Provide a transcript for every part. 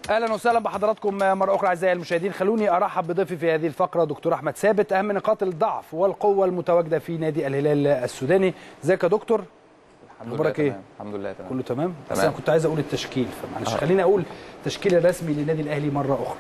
اهلا وسهلا بحضراتكم مره اخرى اعزائي المشاهدين خلوني ارحب بضيفي في هذه الفقره دكتور احمد ثابت اهم نقاط الضعف والقوه المتواجده في نادي الهلال السوداني ازيك يا دكتور الحمد أخبارك لله إيه؟ تمام. الحمد لله تمام كله تمام بس تمام. انا كنت عايز اقول التشكيل فمعلش آه. خليني اقول التشكيل الرسمي للنادي الاهلي مره اخرى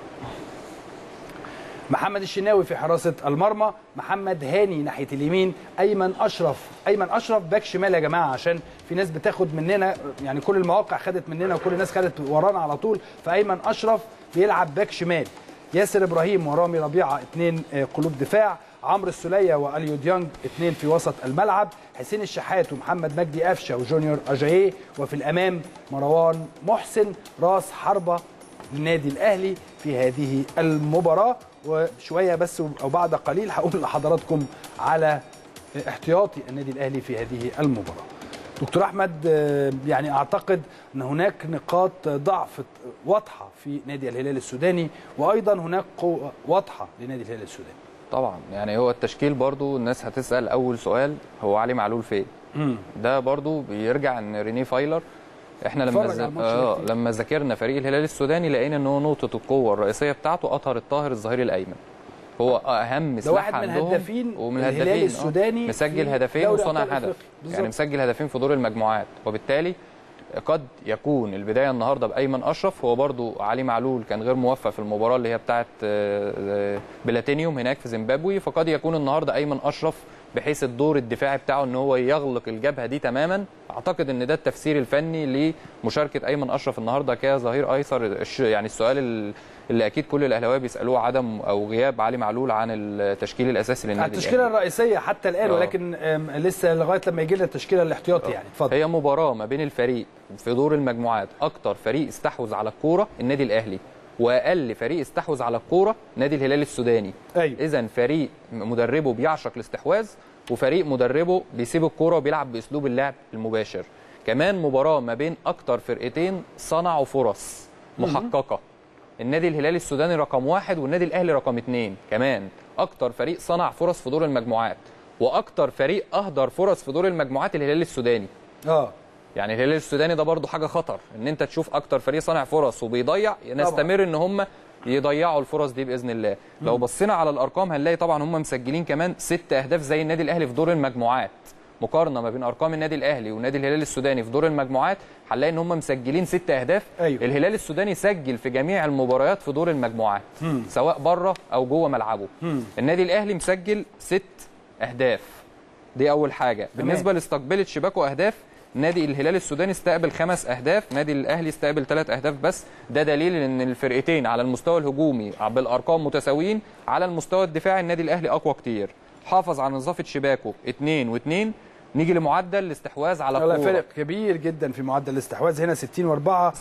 محمد الشناوي في حراسه المرمى محمد هاني ناحيه اليمين ايمن اشرف ايمن اشرف باك شمال يا جماعه عشان في ناس بتاخد مننا يعني كل المواقع خدت مننا وكل الناس خدت ورانا على طول فايمن اشرف بيلعب باك شمال ياسر ابراهيم ورامي ربيعه اثنين قلوب دفاع عمرو السوليه واليو ديانج اثنين في وسط الملعب حسين الشحات ومحمد مجدي قفشه وجونيور اجاييه وفي الامام مروان محسن راس حربه للنادي الاهلي في هذه المباراه وشويه بس او بعد قليل هقول لحضراتكم على احتياطي النادي الاهلي في هذه المباراه. دكتور احمد آه، يعني اعتقد ان هناك نقاط ضعف واضحه في نادي الهلال السوداني وايضا هناك قوه واضحه لنادي الهلال السوداني. طبعا يعني هو التشكيل برضو الناس هتسال اول سؤال هو علي معلول فين امم ده برضو بيرجع ان ريني فايلر احنا لما اتفرج ز... على الماتش ده آه كتير. لما ذاكرنا فريق الهلال السوداني لقينا ان هو نقطه القوه الرئيسيه بتاعته اطهر الطاهر الظهير الايمن هو اهم ده سلاح واحد من عندهم هدافين ومن الهلال الهدافين السوداني آه. مسجل في هدفين دوري وصنع أبطال هدف أفريقيا. بالظبط. يعني مسجل هدفين في دور المجموعات وبالتالي قد يكون البدايه النهارده بايمن اشرف هو برضو علي معلول كان غير موفق في المباراه اللي هي بتاعه آه، آه، بلاتينيوم هناك في زيمبابوي فقد يكون النهارده ايمن اشرف بحيث الدور الدفاعي بتاعه ان هو يغلق الجبهه دي تماما اعتقد ان ده التفسير الفني لمشاركه ايمن اشرف النهارده كظهير ايسر الش- يعني السؤال ال- اللي اكيد كل الاهلاويه بيسالوه عدم او غياب علي معلول عن التشكيل الاساسي للنادي التشكيله الأهلي. الرئيسيه حتى الان آه. ولكن آم، لسه لغايه لما يجي لنا التشكيله الاحتياطي يعني اتفضل هي مباراة ما بين الفريق في دور المجموعات أكتر فريق استحوذ على الكورة النادي الأهلي وأقل فريق استحوذ على الكورة نادي الهلال السوداني ايوه إذا فريق مدربه بيعشق الاستحواذ وفريق مدربه بيسيب الكورة وبيلعب بأسلوب اللعب المباشر كمان مباراة ما بين أكتر فرقتين صنعوا فرص محققة النادي الهلالي السوداني رقم واحد والنادي الأهلي رقم اتنين كمان أكتر فريق صنع فرص في دور المجموعات وأكتر فريق أهدر فرص في دور المجموعات الهلال السوداني اه يعني الهلال السوداني ده برضو حاجه خطر ان انت تشوف اكتر فريق صانع فرص وبيضيع نستمر ان هم يضيعوا الفرص دي باذن الله لو بصينا على الارقام هنلاقي طبعا هم مسجلين كمان ست اهداف زي النادي الاهلي في دور المجموعات مقارنه ما بين ارقام النادي الاهلي ونادي الهلال السوداني في دور المجموعات هنلاقي ان هم مسجلين ست اهداف أيوة. الهلال السوداني سجل في جميع المباريات في دور المجموعات سواء بره او جوه ملعبه النادي الاهلي مسجل ست اهداف دي اول حاجه بالنسبه لاستقبال شباكه اهداف نادي الهلال السوداني استقبل خمس اهداف نادي الاهلي استقبل ثلاث اهداف بس ده دليل ان الفرقتين على المستوى الهجومي بالارقام متساويين على المستوى الدفاعي النادي الاهلي اقوى كتير حافظ على نظافه شباكه 2 و2 نيجي لمعدل الاستحواذ على لا الكوره فرق كبير جدا في معدل الاستحواذ هنا 60 و4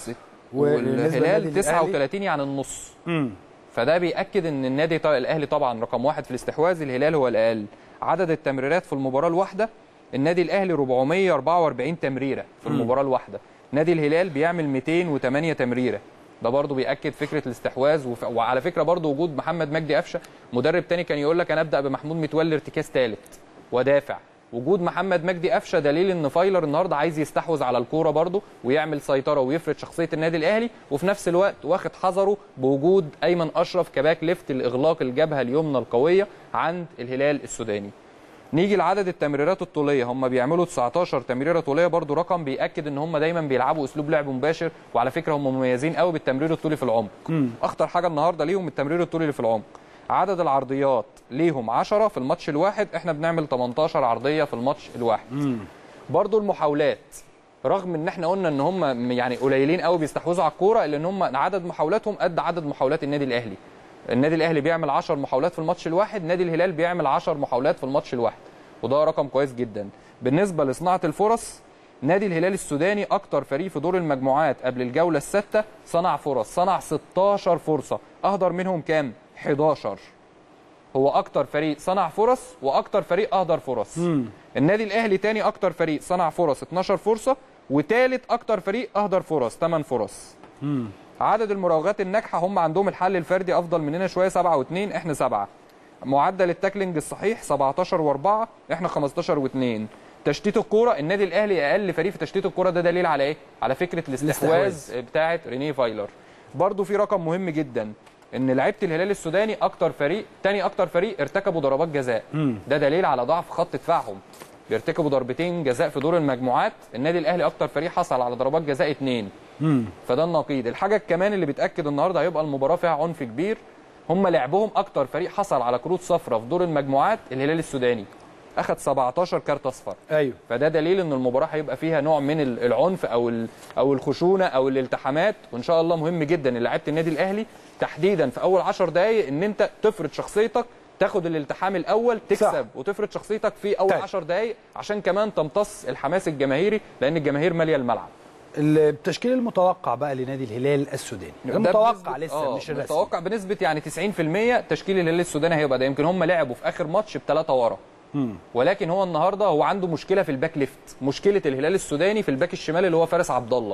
والهلال 39 يعني النص امم فده بيأكد ان النادي ط- الاهلي طبعا رقم واحد في الاستحواذ الهلال هو الاقل عدد التمريرات في المباراه الواحده النادي الاهلي 444 تمريره في المباراه الواحده نادي الهلال بيعمل 208 تمريره ده برضه بيأكد فكره الاستحواذ وف... وعلى فكره برضه وجود محمد مجدي قفشه مدرب تاني كان يقول لك انا ابدا بمحمود متولي ارتكاز ثالث ودافع وجود محمد مجدي قفشه دليل ان فايلر النهارده عايز يستحوذ على الكوره برضه ويعمل سيطره ويفرض شخصيه النادي الاهلي وفي نفس الوقت واخد حذره بوجود ايمن اشرف كباك ليفت لاغلاق الجبهه اليمنى القويه عند الهلال السوداني نيجي لعدد التمريرات الطوليه هم بيعملوا 19 تمريره طوليه برضو رقم بياكد ان هم دايما بيلعبوا اسلوب لعب مباشر وعلى فكره هم مميزين قوي بالتمرير الطولي في العمق اخطر حاجه النهارده ليهم التمرير الطولي اللي في العمق عدد العرضيات ليهم 10 في الماتش الواحد احنا بنعمل 18 عرضيه في الماتش الواحد برضو المحاولات رغم ان احنا قلنا ان هم يعني قليلين قوي بيستحوذوا على الكوره الا ان هم عدد محاولاتهم قد عدد محاولات النادي الاهلي النادي الاهلي بيعمل 10 محاولات في الماتش الواحد نادي الهلال بيعمل 10 محاولات في الماتش الواحد وده رقم كويس جدا بالنسبه لصناعه الفرص نادي الهلال السوداني اكتر فريق في دور المجموعات قبل الجوله السادسه صنع فرص صنع 16 فرصه اهدر منهم كام 11 هو اكتر فريق صنع فرص واكتر فريق اهدر فرص النادي الاهلي تاني اكتر فريق صنع فرص 12 فرصه وتالت اكتر فريق اهدر فرص 8 فرص عدد المراوغات الناجحه هم عندهم الحل الفردي افضل مننا شويه 7 و2 احنا 7 معدل التاكلينج الصحيح 17 و4 احنا 15 و2 تشتيت الكوره النادي الاهلي اقل فريق في تشتيت الكوره ده دليل على ايه على فكره الاستحواذ الاستحواذ. بتاعه رينيه فايلر برضو في رقم مهم جدا ان لعيبه الهلال السوداني اكتر فريق تاني اكتر فريق ارتكبوا ضربات جزاء ده دليل على ضعف خط دفاعهم بيرتكبوا ضربتين جزاء في دور المجموعات النادي الاهلي اكتر فريق حصل على ضربات جزاء اتنين فده النقيض الحاجه كمان اللي بتاكد النهارده هيبقى المباراه فيها عنف كبير هم لعبهم اكتر فريق حصل على كروت صفراء في دور المجموعات الهلال السوداني اخذ 17 كارت اصفر ايوه فده دليل ان المباراه هيبقى فيها نوع من ال- العنف او ال- او الخشونه او الالتحامات وان شاء الله مهم جدا ان لعيبه النادي الاهلي تحديدا في اول 10 دقائق ان انت تفرض شخصيتك تاخد الالتحام الاول تكسب صح. وتفرض شخصيتك في اول طيب. 10 دقائق عشان كمان تمتص الحماس الجماهيري لان الجماهير ماليه الملعب التشكيل المتوقع بقى لنادي الهلال السوداني ده المتوقع بنسبة- لسه آه، مش الرسمي متوقع بنسبه يعني 90% تشكيل الهلال السوداني هيبقى ده يمكن هم لعبوا في اخر ماتش بثلاثه ورا ولكن هو النهارده هو عنده مشكله في الباك ليفت مشكله الهلال السوداني في الباك الشمال اللي هو فارس عبد الله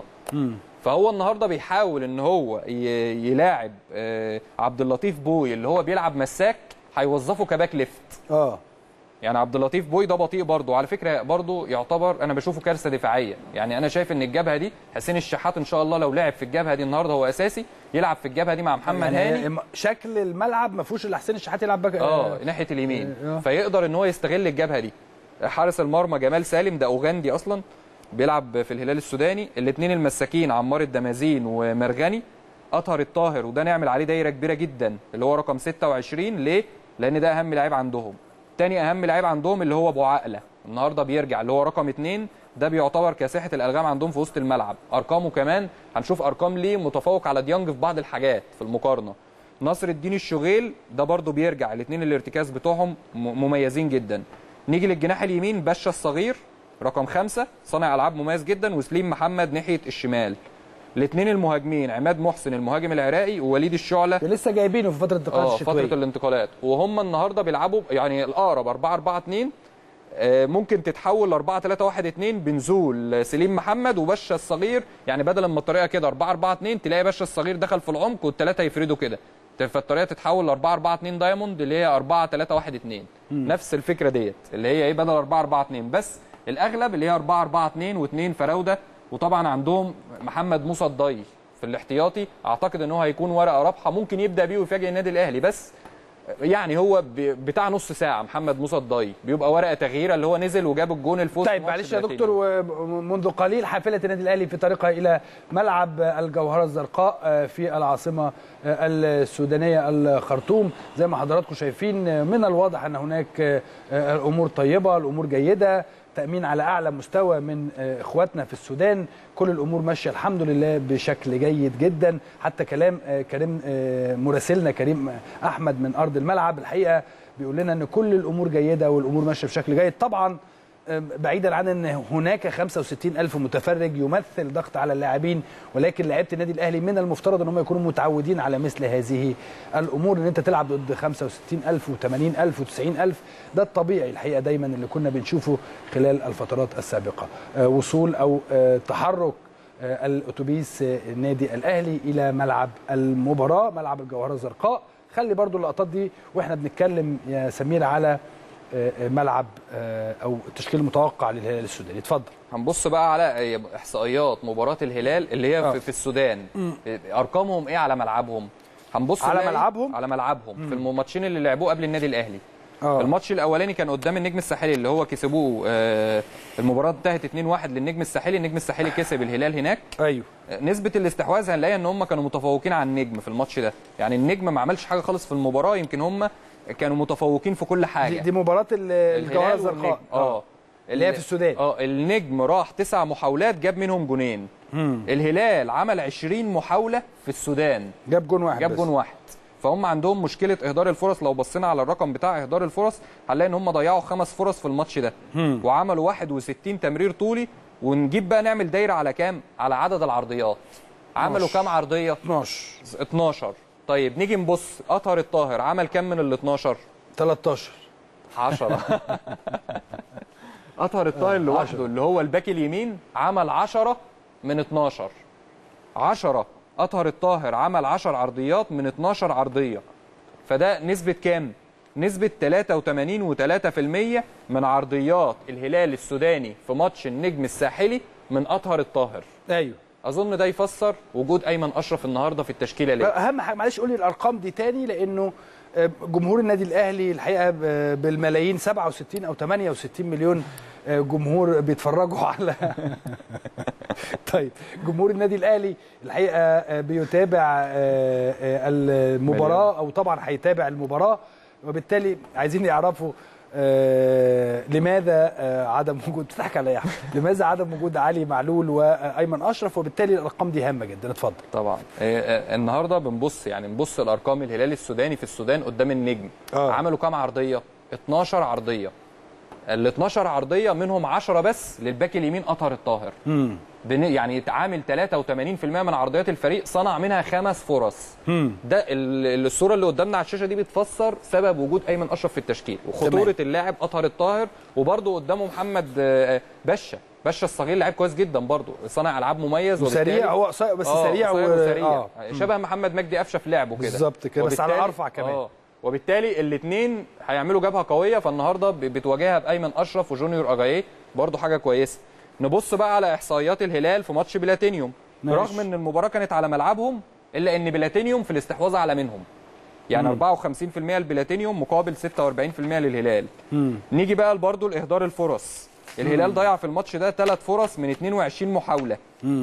فهو النهارده بيحاول ان هو ي- يلاعب آه، عبد اللطيف بوي اللي هو بيلعب مساك هيوظفه كباك ليفت اه يعني عبد اللطيف بوي ده بطيء برضه على فكره برضه يعتبر انا بشوفه كارثه دفاعيه يعني انا شايف ان الجبهه دي حسين الشحات ان شاء الله لو لعب في الجبهه دي النهارده هو اساسي يلعب في الجبهه دي مع محمد يعني هاني شكل الملعب ما فيهوش الا حسين الشحات يلعب باك اه ناحيه اليمين آه. فيقدر ان هو يستغل الجبهه دي حارس المرمى جمال سالم ده اوغندي اصلا بيلعب في الهلال السوداني الاثنين المساكين عمار الدمازين ومرغني اطهر الطاهر وده نعمل عليه دايره كبيره جدا اللي هو رقم 26 ليه لان ده اهم لعيب عندهم تاني اهم لعيب عندهم اللي هو ابو عقله النهارده بيرجع اللي هو رقم اثنين ده بيعتبر كاسحه الالغام عندهم في وسط الملعب ارقامه كمان هنشوف ارقام ليه متفوق على ديانج في بعض الحاجات في المقارنه نصر الدين الشغيل ده برضو بيرجع الاثنين الارتكاز بتوعهم م- مميزين جدا نيجي للجناح اليمين باشا الصغير رقم خمسة صانع العاب مميز جدا وسليم محمد ناحيه الشمال الاثنين المهاجمين عماد محسن المهاجم العراقي ووليد الشعله لسه جايبينه في فتره الانتقالات اه الشتويه فتره الانتقالات وهم النهارده بيلعبوا يعني الاقرب 4 4 2 آه، ممكن تتحول ل 4 3 1 2 بنزول سليم محمد وباشا الصغير يعني بدل ما الطريقه كده 4 4 2 تلاقي باشا الصغير دخل في العمق والثلاثه يفردوا كده فالطريقه تتحول ل 4 4 2 دايموند اللي هي 4 3 1 2 نفس الفكره ديت اللي هي ايه بدل 4 4 2 بس الاغلب اللي هي 4 4 2 و2 فراوده وطبعا عندهم محمد موسى الضي في الاحتياطي اعتقد ان هو هيكون ورقه رابحه ممكن يبدا بيه ويفاجئ النادي الاهلي بس يعني هو ب- بتاع نص ساعه محمد موسى الضي بيبقى ورقه تغييره اللي هو نزل وجاب الجون الفوز طيب في ماتش معلش يا بلاتينيوم. دكتور ومنذ قليل حافله النادي الاهلي في طريقها الى ملعب الجوهره الزرقاء آه، في العاصمه آه، السودانيه الخرطوم زي ما حضراتكم شايفين آه، من الواضح ان هناك آه، آه، الامور طيبه الامور جيده تامين على اعلى مستوى من آه، اخواتنا في السودان كل الامور ماشيه الحمد لله بشكل جيد جدا حتى كلام آه، كريم آه، مراسلنا كريم احمد من ارض الملعب الحقيقه بيقول لنا ان كل الامور جيده والامور ماشيه بشكل جيد طبعا بعيدا عن ان هناك 65 الف متفرج يمثل ضغط على اللاعبين ولكن لعيبه النادي الاهلي من المفترض ان هم يكونوا متعودين على مثل هذه الامور ان انت تلعب ضد 65 الف و80 الف و90 الف ده الطبيعي الحقيقه دايما اللي كنا بنشوفه خلال الفترات السابقه آه، وصول او آه، تحرك آه، الاتوبيس آه، النادي الاهلي الى ملعب المباراه ملعب الجوهره الزرقاء خلي برضو اللقطات دي واحنا بنتكلم يا سمير على آه، آه، ملعب آه، او التشكيل المتوقع للهلال السوداني اتفضل هنبص بقى على احصائيات مباراه الهلال اللي هي آه. في, في السودان ارقامهم ايه على ملعبهم هنبص على نلاقي- ملعبهم؟ على ملعبهم في الماتشين اللي لعبوه قبل النادي الاهلي آه. الماتش الاولاني كان قدام النجم الساحلي اللي هو كسبوه آه، المباراه انتهت 2-1 للنجم الساحلي النجم الساحلي كسب الهلال هناك ايوه نسبة الاستحواذ هنلاقي ان هم كانوا متفوقين على النجم في الماتش ده، يعني النجم ما عملش حاجة خالص في المباراة يمكن هم كانوا متفوقين في كل حاجة. دي, دي مباراه ال- الجوهره الهلال الزرقاء والنجم. اه اللي هي في السودان. اه النجم راح تسع محاولات جاب منهم جونين. الهلال عمل 20 محاولة في السودان جاب جون واحد جاب بس. جون واحد. فهم عندهم مشكلة إهدار الفرص لو بصينا على الرقم بتاع إهدار الفرص هنلاقي إن هم ضيعوا خمس فرص في الماتش ده وعملوا 61 تمرير طولي ونجيب بقى نعمل دايرة على كام؟ على عدد العرضيات. عملوا 12. كام عرضية؟ 12 12 طيب نيجي نبص اطهر الطاهر عمل كام من ال 12 13 10 اطهر الطاهر لوحده اللي هو الباك اليمين عمل 10 من 12 10 اطهر الطاهر عمل 10 عرضيات من 12 عرضيه فده نسبه كام نسبه 83 و3% من عرضيات الهلال السوداني في ماتش النجم الساحلي من اطهر الطاهر ايوه اظن ده يفسر وجود ايمن اشرف النهارده في التشكيله ليه اهم حاجه معلش قول لي الارقام دي تاني لانه آه، جمهور النادي الاهلي الحقيقه ب- بالملايين 67 او 68 مليون آه، جمهور بيتفرجوا على طيب جمهور النادي الاهلي الحقيقه آه، بيتابع آه، آه، المباراه او طبعا هيتابع المباراه وبالتالي عايزين يعرفوا آه، لماذا آه، عدم وجود بتضحك عليا يا أحمد. لماذا عدم وجود علي معلول وايمن اشرف وبالتالي الارقام دي هامه جدا اتفضل طبعا آه، آه، النهارده بنبص يعني نبص الارقام الهلال السوداني في السودان قدام النجم آه. عملوا كام عرضيه 12 عرضيه ال 12 عرضيه منهم 10 بس للباك اليمين اطهر الطاهر امم بن- يعني عامل 83% من عرضيات الفريق صنع منها خمس فرص ده ال- الصوره اللي قدامنا على الشاشه دي بتفسر سبب وجود ايمن اشرف في التشكيل وخطوره اللاعب اطهر الطاهر وبرده قدامه محمد آه، بشه بشه الصغير لعيب كويس جدا برده صانع العاب مميز وبالتالي- سريع هو قصير بس آه، سريع قصير و... وسريع آه. شبه محمد مجدي قفشه في لعبه كده بالظبط كده، بس على وبالتالي- أرفع كمان. اه وبالتالي الاثنين هيعملوا جبهه قويه فالنهارده ب- بتواجهها بايمن اشرف وجونيور اجاييه برضه حاجه كويسه نبص بقى على احصائيات الهلال في ماتش بلاتينيوم ماشي. رغم ان المباراه كانت على ملعبهم الا ان بلاتينيوم في الاستحواذ اعلى منهم يعني 54% البلاتينيوم مقابل 46% للهلال نيجي بقى برضه لاهدار الفرص الهلال ضيع في الماتش ده ثلاث فرص من 22 محاوله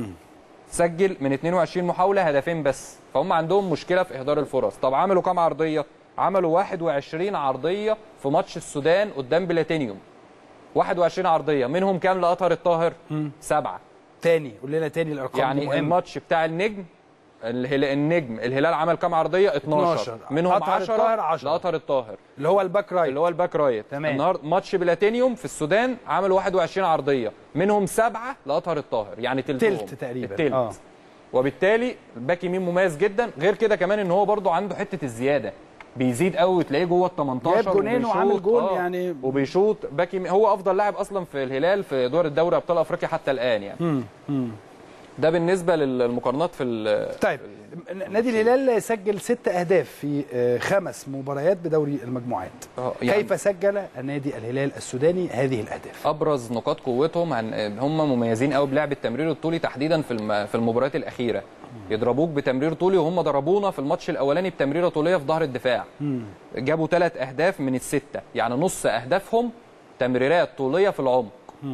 سجل من 22 محاوله هدفين بس فهم عندهم مشكله في اهدار الفرص طب عملوا كام عرضيه عملوا 21 عرضيه في ماتش السودان قدام بلاتينيوم 21 عرضيه منهم كام لاطهر الطاهر سبعه تاني قول لنا تاني الارقام دي يعني مهمة. الماتش بتاع النجم الهلال النجم الهلال عمل كام عرضيه 12, 12. منهم أطهر الطاهر 10 10. لاطهر الطاهر اللي هو الباك رايت اللي هو الباك رايت تمام. النهارده ماتش بلاتينيوم في السودان عملوا 21 عرضيه منهم سبعه لاطهر الطاهر يعني تلتهم تلت تقريبا. التلت آه. وبالتالي الباك يمين مميز جدا غير كده كمان ان هو برده عنده حته الزياده بيزيد قوي وتلاقيه جوه ال 18 جايب جونين وبيشوط. وعامل جون يعني. وبيشوط باك يمين هو افضل لاعب اصلا في الهلال في دور الدوري ابطال افريقيا حتى الان يعني ده بالنسبه للمقارنات في ال- طيب ن- نادي الهلال سجل ست اهداف في آه، خمس مباريات بدوري المجموعات آه، يعني- كيف سجل النادي الهلال السوداني هذه الاهداف ابرز نقاط قوتهم هن... هم مميزين قوي بلعب التمرير الطولي تحديدا في الم... في المباريات الاخيره يضربوك بتمرير طولي وهم ضربونا في الماتش الاولاني بتمريره طوليه في ظهر الدفاع جابوا ثلاث اهداف من السته يعني نص اهدافهم تمريرات طوليه في العمق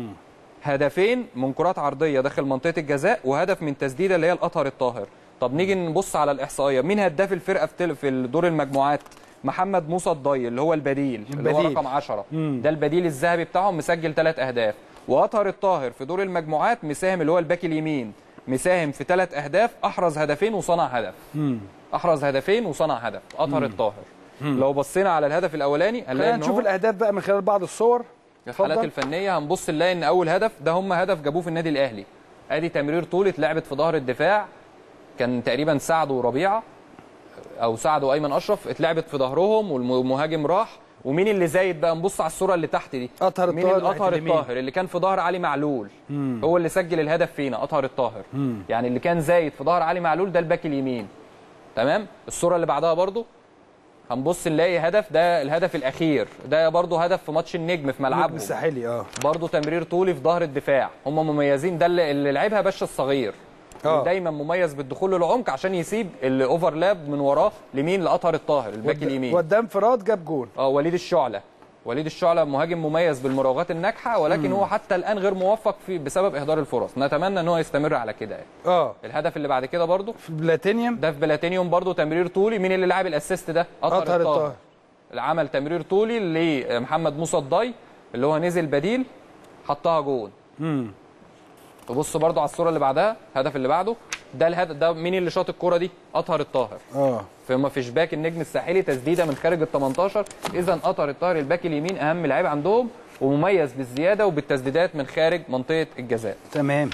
هدفين من كرات عرضيه داخل منطقه الجزاء وهدف من تسديده اللي هي الاطهر الطاهر طب نيجي نبص على الاحصائيه مين هداف الفرقه في تل... في دور المجموعات محمد موسى الضي اللي هو البديل, اللي هو البديل. رقم 10 ده البديل الذهبي بتاعهم مسجل ثلاث اهداف واطهر الطاهر في دور المجموعات مساهم اللي هو الباك اليمين مساهم في ثلاث اهداف احرز هدفين وصنع هدف احرز هدفين وصنع هدف اطهر الطاهر لو بصينا على الهدف الاولاني هنلاقي خلينا ان نشوف هو الاهداف بقى من خلال بعض الصور الحالات اتفضل. الفنيه هنبص نلاقي ان اول هدف ده هم هدف جابوه في النادي الاهلي ادي تمرير طول اتلعبت في ظهر الدفاع كان تقريبا سعد وربيعه او سعد وايمن اشرف اتلعبت في ظهرهم والمهاجم راح ومين اللي زايد بقى نبص على الصوره اللي تحت دي أطهر مين الطاهر اللي ناحية اطهر اليمين. الطاهر اللي كان في ظهر علي معلول هو اللي سجل الهدف فينا اطهر الطاهر يعني اللي كان زايد في ظهر علي معلول ده الباك اليمين تمام الصوره اللي بعدها برضو هنبص نلاقي هدف ده الهدف الاخير ده برضو هدف في ماتش النجم في نجم ملعبهم الساحلي اه برضه تمرير طولي في ظهر الدفاع هم مميزين ده اللي, اللي لعبها باشا الصغير آه. دايما مميز بالدخول للعمق عشان يسيب الاوفرلاب من وراه لمين لاطهر الطاهر الباك ود- اليمين وداه انفراد جاب جول اه وليد الشعله وليد الشعله مهاجم مميز بالمراوغات الناجحه ولكن هو حتى الان غير موفق في بسبب اهدار الفرص نتمنى ان هو يستمر على كده يعني. اه الهدف اللي بعد كده برضه في بلاتينيوم ده في بلاتينيوم برضه تمرير طولي مين اللي لعب الاسيست ده أطهر الطاهر. اللي عمل تمرير طولي لمحمد موسى الضي اللي هو نزل بديل حطها جون امم تبص برضو على الصوره اللي بعدها الهدف اللي بعده ده الهدف ده مين اللي شاط الكوره دي اطهر الطاهر اه فما فيش باك النجم الساحلي تسديده من خارج ال 18 اذا اطهر الطاهر الباك اليمين اهم لعيب عندهم ومميز بالزياده وبالتسديدات من خارج منطقه الجزاء تمام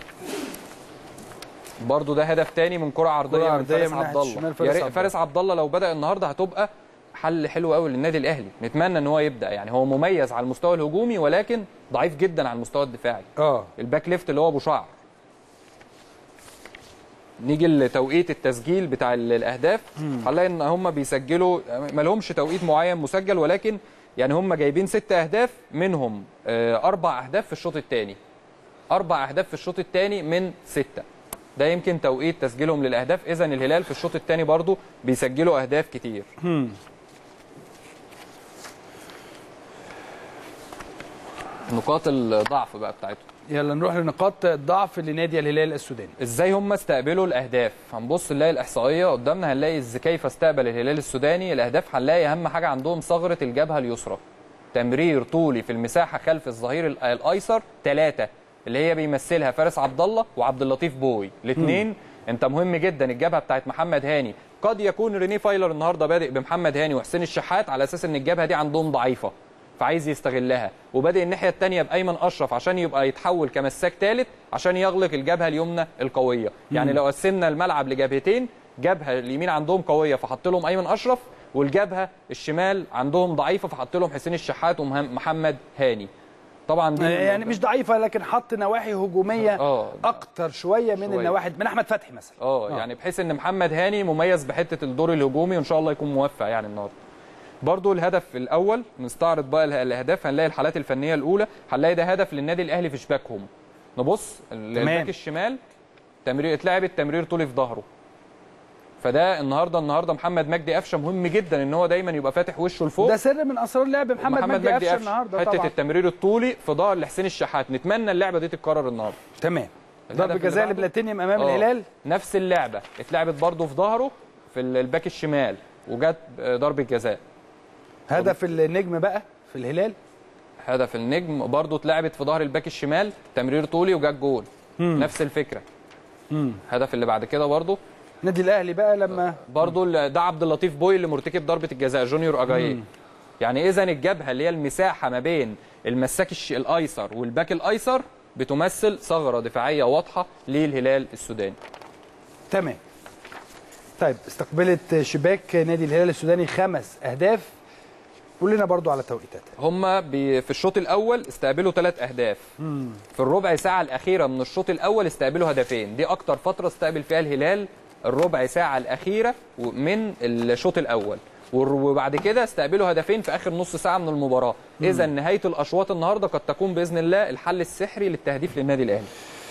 برضو ده هدف تاني من كره عرضيه, كرة من عرضية فارس من عبد ناحية الشمال الله فارس يا ريت عبد فارس عبد الله لو بدا النهارده هتبقى حل حلو قوي للنادي الاهلي نتمنى ان هو يبدا يعني هو مميز على المستوى الهجومي ولكن ضعيف جدا على المستوى الدفاعي اه الباك ليفت اللي هو ابو شعر نيجي لتوقيت التسجيل بتاع ال- الاهداف هنلاقي ان هم بيسجلوا ما لهمش توقيت معين مسجل ولكن يعني هم جايبين ست اهداف منهم آه، اربع اهداف في الشوط الثاني اربع اهداف في الشوط الثاني من سته ده يمكن توقيت تسجيلهم للاهداف اذا الهلال في الشوط الثاني برضو بيسجلوا اهداف كتير نقاط الضعف بقى بتاعتهم يلا نروح لنقاط الضعف لنادي الهلال السوداني ازاي هم استقبلوا الاهداف هنبص نلاقي الاحصائيه قدامنا هنلاقي ازاي كيف استقبل الهلال السوداني الاهداف هنلاقي اهم حاجه عندهم ثغره الجبهه اليسرى تمرير طولي في المساحه خلف الظهير ال- الايسر ثلاثه اللي هي بيمثلها فارس عبد الله وعبد اللطيف بوي الاثنين انت مهم جدا الجبهه بتاعت محمد هاني قد يكون ريني فايلر النهارده بادئ بمحمد هاني وحسين الشحات على اساس ان الجبهه دي عندهم ضعيفه فعايز يستغلها وبادئ الناحيه الثانيه بايمن اشرف عشان يبقى يتحول كمساك ثالث عشان يغلق الجبهه اليمنى القويه يعني لو قسمنا الملعب لجبهتين جبهه اليمين عندهم قويه فحط لهم ايمن اشرف والجبهه الشمال عندهم ضعيفه فحط لهم حسين الشحات ومحمد هاني طبعا دي يعني مش ضعيفه لكن حط نواحي هجوميه اه اكتر شويه من شوية. النواحي من احمد فتحي مثلا اه يعني بحيث ان محمد هاني مميز بحته الدور الهجومي وان شاء الله يكون موفق يعني النهارده برضو الهدف الاول نستعرض بقى اله- الاهداف هنلاقي الحالات الفنيه الاولى هنلاقي ده هدف للنادي الاهلي في شباكهم نبص ال- الباك الشمال تمرير اتلعب التمرير طولي في ظهره فده النهارده النهارده محمد مجدي قفشه مهم جدا ان هو دايما يبقى فاتح وشه لفوق ده سر من اسرار لعب محمد, مجدي قفشه النهارده حته طبعا التمرير الطولي في ظهر لحسين الشحات نتمنى اللعبه دي تتكرر النهارده تمام الهدف ضربه اللي جزاء بعده. لبلاتينيوم امام آه. الهلال نفس اللعبه اتلعبت برضه في ظهره في ال- الباك الشمال وجت آه، ضربه جزاء هدف النجم بقى في الهلال هدف النجم برضه اتلعبت في ظهر الباك الشمال تمرير طولي وجت جول نفس الفكره الهدف اللي بعد كده برضه النادي الاهلي بقى لما برضه ال- ده عبد اللطيف بوي اللي مرتكب ضربه الجزاء جونيور اجاييه يعني اذا الجبهه اللي هي المساحه ما بين المساك الش- الايسر والباك الايسر بتمثل ثغره دفاعيه واضحه للهلال السوداني تمام طيب استقبلت شباك نادي الهلال السوداني خمس اهداف قول لنا برضو على توقيتات هم بي في الشوط الاول استقبلوا ثلاث اهداف في الربع ساعه الاخيره من الشوط الاول استقبلوا هدفين دي اكتر فتره استقبل فيها الهلال الربع ساعه الاخيره من الشوط الاول والر- وبعد كده استقبلوا هدفين في اخر نص ساعه من المباراه اذا نهايه الاشواط النهارده قد تكون باذن الله الحل السحري للتهديف للنادي الاهلي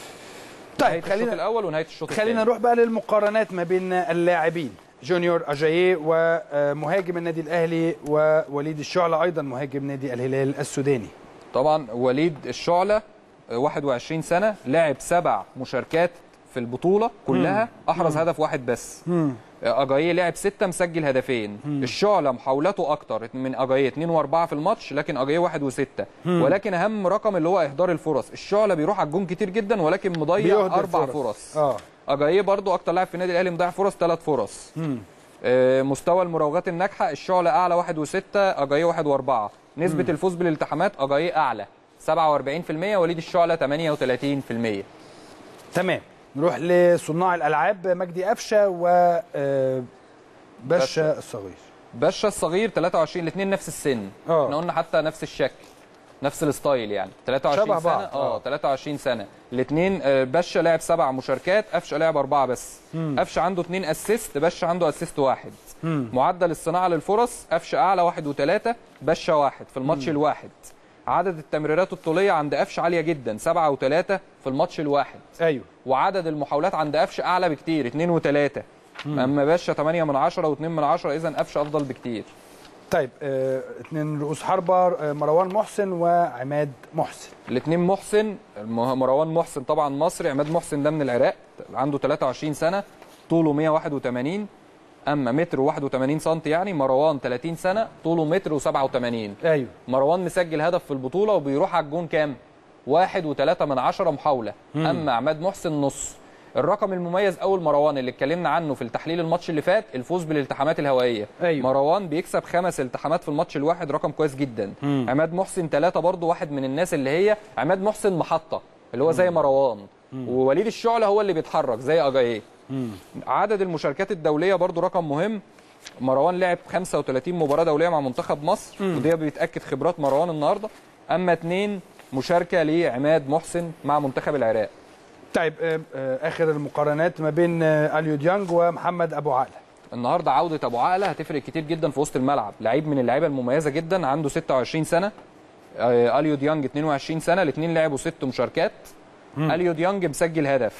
طيب نهايه الشوط خلينا الاول ونهايه الشوط خلينا الثاني نروح بقى للمقارنات ما بين اللاعبين جونيور اجاييه ومهاجم النادي الاهلي ووليد الشعلة ايضا مهاجم نادي الهلال السوداني طبعا وليد الشعلة آه، 21 سنة لعب سبع مشاركات في البطولة كلها أحرز هدف واحد بس آه، أجاييه لعب ستة مسجل هدفين الشعلة محاولاته أكتر من أجاييه 2 وأربعة في الماتش لكن أجاييه واحد وستة ولكن أهم رقم اللي هو إهدار الفرص الشعلة بيروح على الجون كتير جدا ولكن مضيع بيهدر أربع فرص. فرص اه أجاييه برضو أكتر لاعب في النادي الأهلي مضيع فرص ثلاث فرص آه، مستوى المراوغات الناجحه الشعلة اعلى واحد وستة اجاييه واحد واربعة نسبه الفوز بالالتحامات اجاييه اعلى 47% وليد الشعلة 38% تمام نروح لصناع الالعاب مجدي قفشه و آه، باشا الصغير باشا الصغير 23 الاثنين نفس السن آه. احنا قلنا حتى نفس الشكل نفس الستايل يعني 23 شبه سنه بعض. اه آه. 23 سنه الاثنين باشا لعب سبع مشاركات قفشه لعب اربعه بس قفشه عنده اثنين اسيست باشا عنده اسيست واحد معدل الصناعه للفرص قفشه اعلى واحد وثلاثه باشا واحد في الماتش الواحد عدد التمريرات الطوليه عند قفشه عاليه جدا سبعه وثلاثه في الماتش الواحد ايوه وعدد المحاولات عند قفشه اعلى بكتير 2 و3 اما باشا 8 من 10 و2 من 10 اذا قفشه افضل بكتير طيب آه، اتنين رؤوس حربة آه، مروان محسن وعماد محسن الاثنين محسن الم- مروان محسن طبعا مصري عماد محسن ده من العراق عنده 23 سنه طوله 181 اما متر و81 سم يعني مروان 30 سنه طوله متر و87 ايوه مروان مسجل هدف في البطوله وبيروح على الجون كام واحد وثلاثة من عشرة محاولة أما عماد محسن نص الرقم المميز أول مروان اللي اتكلمنا عنه في التحليل الماتش اللي فات الفوز بالالتحامات الهوائية أيوة. مروان بيكسب خمس التحامات في الماتش الواحد رقم كويس جدا مم. عماد محسن ثلاثة برضو واحد من الناس اللي هي عماد محسن محطة اللي هو زي مروان ووليد الشعلة هو اللي بيتحرك زي أجاييه عدد المشاركات الدولية برضو رقم مهم مروان لعب 35 مباراة دولية مع منتخب مصر ودي بيتأكد خبرات مروان النهاردة أما اثنين مشاركة لعماد محسن مع منتخب العراق طيب آه، آه، اخر المقارنات ما بين آه، اليو ديانج ومحمد ابو عقله النهارده عودة أبو عقلة هتفرق كتير جدا في وسط الملعب لعيب من اللعيبة المميزة جدا عنده 26 سنة آه، اليو ديانج 22 سنة الاثنين لعبوا ست مشاركات اليو ديانج مسجل هدف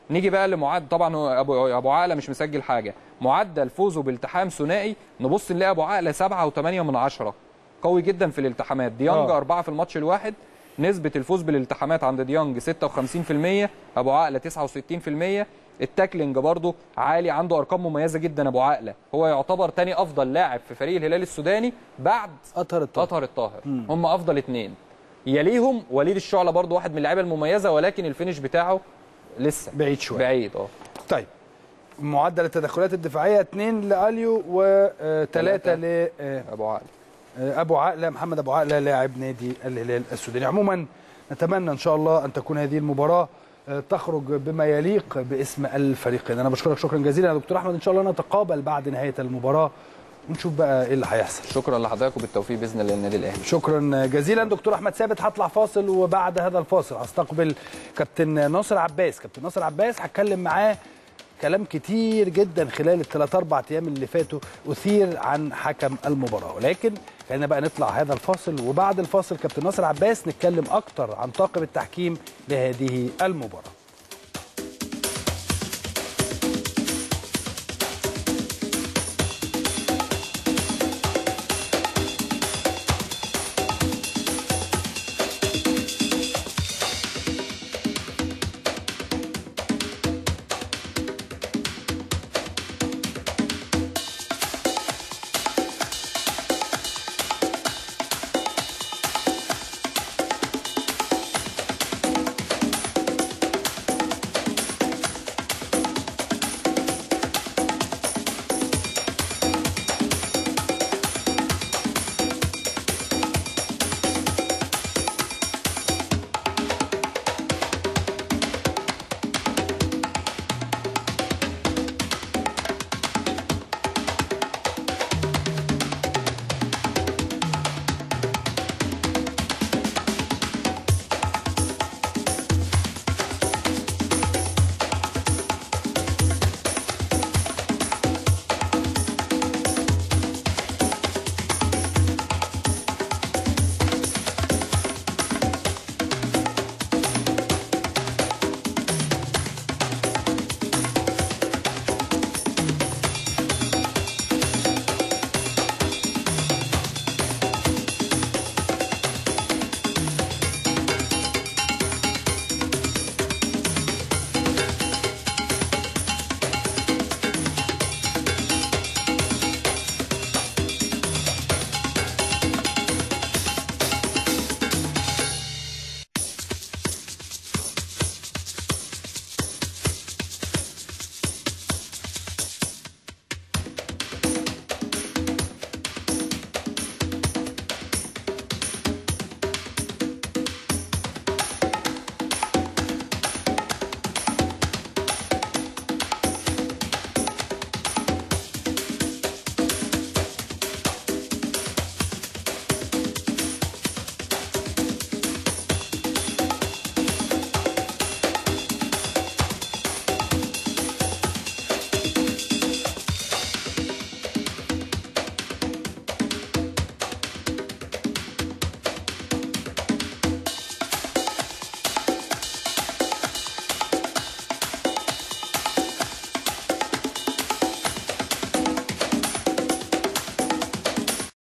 نيجي بقى لمعدل طبعا هو ابو ابو عقله مش مسجل حاجه معدل فوزه بالتحام ثنائي نبص نلاقي ابو عقله 7 و8 من عشرة قوي جدا في الالتحامات ديانج آه. أربعة في الماتش الواحد نسبة الفوز بالالتحامات عند ديانج 56% أبو عقلة 69% التاكلينج برضه عالي عنده أرقام مميزة جدا أبو عقلة هو يعتبر تاني أفضل لاعب في فريق الهلال السوداني بعد اطهر الطاهر أطهر الطاهر هم أفضل اتنين يليهم وليد الشعلة برضه واحد من اللعيبة المميزة ولكن الفينش بتاعه لسه بعيد شويه بعيد اه طيب معدل التدخلات الدفاعيه 2 لاليو و3 تلاتة. ل آه، أبو عقلة ابو عقله محمد ابو عقله لاعب نادي الهلال السوداني عموما نتمنى ان شاء الله ان تكون هذه المباراه آه، تخرج بما يليق باسم الفريقين انا بشكرك شكرا جزيلا يا دكتور احمد ان شاء الله نتقابل بعد نهايه المباراه ونشوف بقى ايه اللي هيحصل شكرا لحضرتك وبالتوفيق بإذن الله للنادي الأهلي شكرا جزيلا دكتور احمد ثابت هطلع فاصل وبعد هذا الفاصل هستقبل كابتن ناصر عباس كابتن ناصر عباس هتكلم معاه كلام كتير جدا خلال الثلاث اربع ايام اللي فاتوا اثير عن حكم المباراه ولكن خلينا بقى نطلع هذا الفاصل وبعد الفاصل كابتن ناصر عباس نتكلم اكتر عن طاقم التحكيم لهذه المباراه